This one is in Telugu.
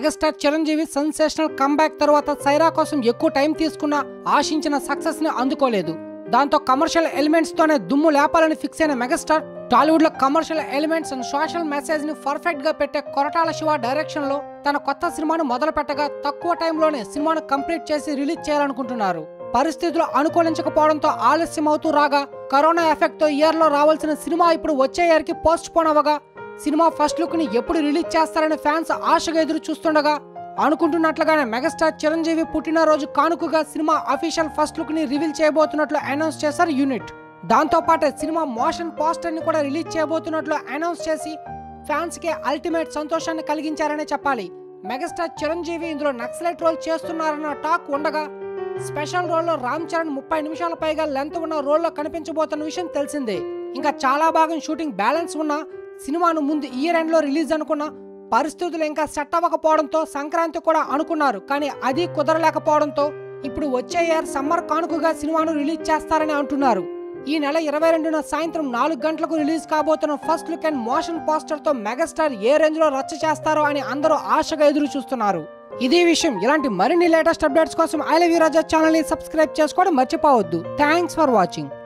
మెగాస్టార్ చిరంజీవి సెన్సేషనల్ కంబ్యాక్ తర్వాత సైరా కోసం ఎక్కువ టైం తీసుకున్నా ఆశించిన సక్సెస్ ని అందుకోలేదు దాంతో కమర్షియల్ ఎలిమెంట్స్ తోనే దుమ్ము లేపాలని ఫిక్స్ అయిన మెగాస్టార్ టాలీవుడ్ లో commercial elements and social message ని పర్ఫెక్ట్ గా పెట్టే కొరటాల శివ డైరెక్షన్ లో తన కొత్త సినిమాను మొదలు పెట్టగా తక్కువ టైంలోనే సినిమాను కంప్లీట్ చేసి రిలీజ్ చేయాలనుకుంటున్నారు పరిస్థితులు అనుకూలించకపోవడంతో ఆలస్యం అవుతూ రాగా కరోనా ఎఫెక్ట్ తో ఇయర్ లో రావాల్సిన సినిమా ఇప్పుడు వచ్చే ఇయర్ కి పోస్ట్ పోన్ అవ్వగా సినిమా ఫస్ట్ లుక్ ని ఎప్పుడు రిలీజ్ చేస్తారని ఫ్యాన్స్ ఆశగా ఎదురు చూస్తుండగా అనుకుంటున్నట్లుగానే మెగాస్టార్ చిరంజీవి పుట్టినరోజు కానుకగా సినిమా అఫీషియల్ ఫస్ట్ లుక్ ని రివీల్ చేయబోతున్నట్లు అనౌన్స్ చేశారు యూనిట్ దాంతో పాటే సినిమా మోషన్ పోస్టర్ ని కూడా రిలీజ్ చేయబోతున్నట్లు అనౌన్స్ చేసి ఫ్యాన్స్ కి అల్టిమేట్ సంతోషాన్ని కలిగించారనే చెప్పాలి మెగాస్టార్ చిరంజీవి ఇందులో నక్సలైట్ రోల్ చేస్తున్నారన్న టాక్ ఉండగా స్పెషల్ రోల్లో రామ్ చరణ్ ముప్పై నిమిషాల పైగా లెంత్ ఉన్న రోల్లో కనిపించబోతున్న విషయం తెలిసిందే ఇంకా చాలా భాగం షూటింగ్ బ్యాలెన్స్ ఉన్న సినిమాను ముందు ఇయర్ ఎండ్ లో రిలీజ్ అనుకున్న పరిస్థితులు ఇంకా సెట్ అవ్వకపోవడంతో సంక్రాంతి కూడా అనుకున్నారు కానీ అది కుదరలేకపోవడంతో ఇప్పుడు వచ్చే ఇయర్ సమ్మర్ కానుకగా సినిమాను రిలీజ్ చేస్తారని అంటున్నారు ఈ నెల ఇరవై రెండున సాయంత్రం నాలుగు గంటలకు రిలీజ్ కాబోతున్న first look and motion poster తో మెగాస్టార్ ఏ రేంజ్ లో రచ్చ చేస్తారో అని అందరూ ఆశగా ఎదురు చూస్తున్నారు ఇదే విషయం ఇలాంటి మరిన్ని లేటెస్ట్ అప్డేట్స్ కోసం I love you Raja channel ని సబ్స్క్రైబ్ చేసుకోవడం మర్చిపోవద్దు థ్యాంక్స్ ఫర్ వాచింగ్